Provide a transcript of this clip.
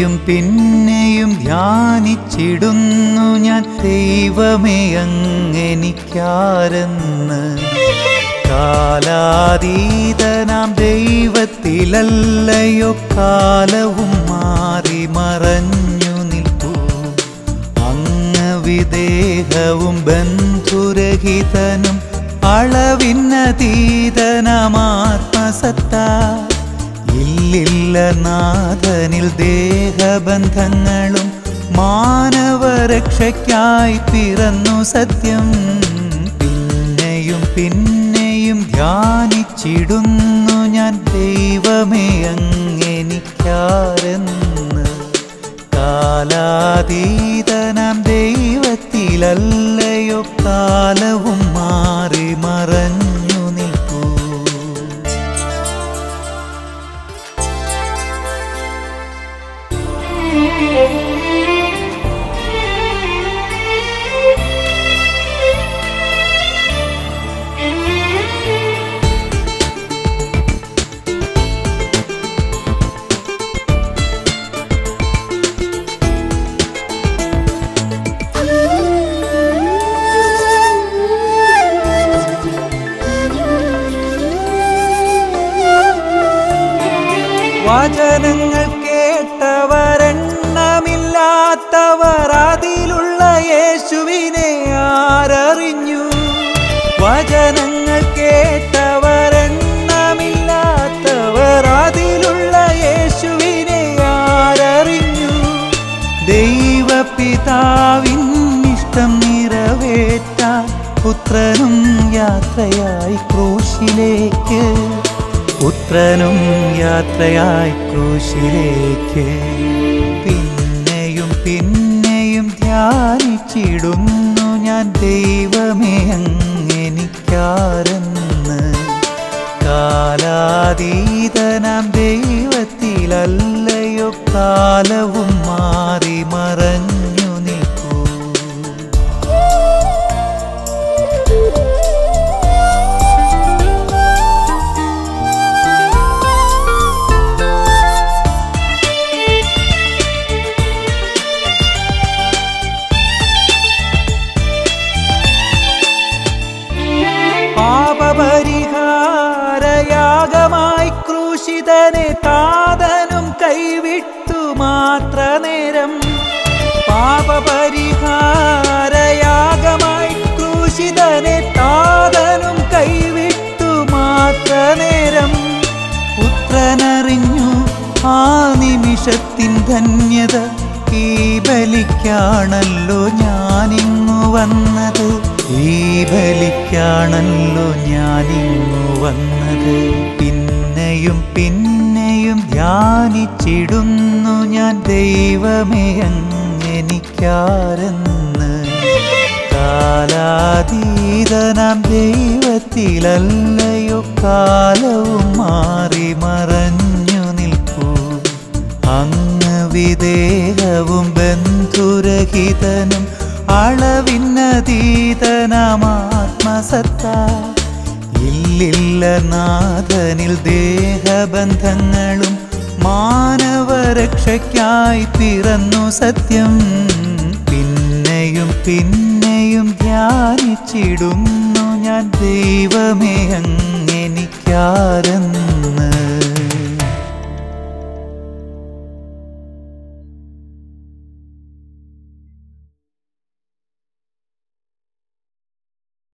പിന്നെയും പിന്നെയും ധ്യാനിച്ചിടുന്നു ഞാൻ ദൈവമേ അങ്ങെനിക്കാരെന്ന് കാലാതീതനാം ദൈവത്തിലല്ലയോ കാലവും മാറി മറഞ്ഞു നിൽപ്പൂ അങ്ങ് വിദേഹവും ബന്ധുരഹിതനും അളവിന്നതീതനമാത്മസത്ത ഇല്ലില്ല നാഥനിൽ ദേഹബന്ധങ്ങളും മാനവരക്ഷയ്ക്കായി പിറന്നു സത്യം പിന്നെയും പിന്നെയും ധ്യാനിച്ചിടുന്നു ഞാൻ ദൈവമേ അങ്ങെനിക്കാരെന്ന് കാലാതീതനാം ദൈവത്തിലല്ലയോ കാലവും മാറി മറഞ്ഞു നിൽക്കൂ വചനങ്ങൾ കേട്ടവരെണ്ണമില്ലാത്തവർ അതിലുള്ള യേശുവിനെ ആരറിഞ്ഞു വചനങ്ങൾ കേട്ടവരെണ്ണമില്ലാത്തവർ അതിലുള്ള യേശുവിനെ ആരറിഞ്ഞു ദൈവപിതാവിൻ ഇഷ്ടം നിറവേറ്റാൻ പുത്രനും യാത്രയായി ക്രൂശിലേക്ക് പുത്രനും യാത്രയായി ക്രൂശിലേക്ക് പിന്നെയും പിന്നെയും ധ്യാനിച്ചിടുന്നു ഞാൻ ദൈവമേ അങ്ങെനിക്കാരെന്ന് കാലാതീതനാം ദൈവത്തിലല്ലയോ കാലവും മാറി മറഞ്ഞു നിൽക്കൂ പാപപരിഹാരയാഗമായി ക്രൂശിതനെ താതനും കൈവിട്ടു മാത്ര നേരം പാപപരിഹാരയാഗമായി ക്രൂശിതനെ താതനും കൈവിട്ടു മാത്ര നേരം പുത്രനറിഞ്ഞു ആ നിമിഷത്തിൻ ധന്യത ഈ ബലിക്കാണല്ലോ ഞാനിങ്ങു വന്നത് ഈ ബലിക്കാണല്ലോ ഞാനിങ്ങു വന്നത് പിന്നെയും പിന്നെയും ധ്യാനിച്ചിടുന്നു ഞാൻ ദൈവമേ അങ്ങെനിക്കാരെന്ന് കാലാതീതനാം ദൈവത്തിലല്ലയോ കാലവും മാറി മറഞ്ഞു നിൽക്കൂ അങ്ങ് വിദേഹവും ബന്ധുരഹിതനും അളവിന്നതീതനമാത്മസത്ത ഇല്ലില്ല നാഥനിൽ ദേഹബന്ധങ്ങളും മാനവരക്ഷയ്ക്കായി പിറന്നു സത്യം പിന്നെയും പിന്നെയും ധ്യാനിച്ചിടുന്നു ഞാൻ ദൈവമേ അങ്ങെനിക്കാരെന്ന്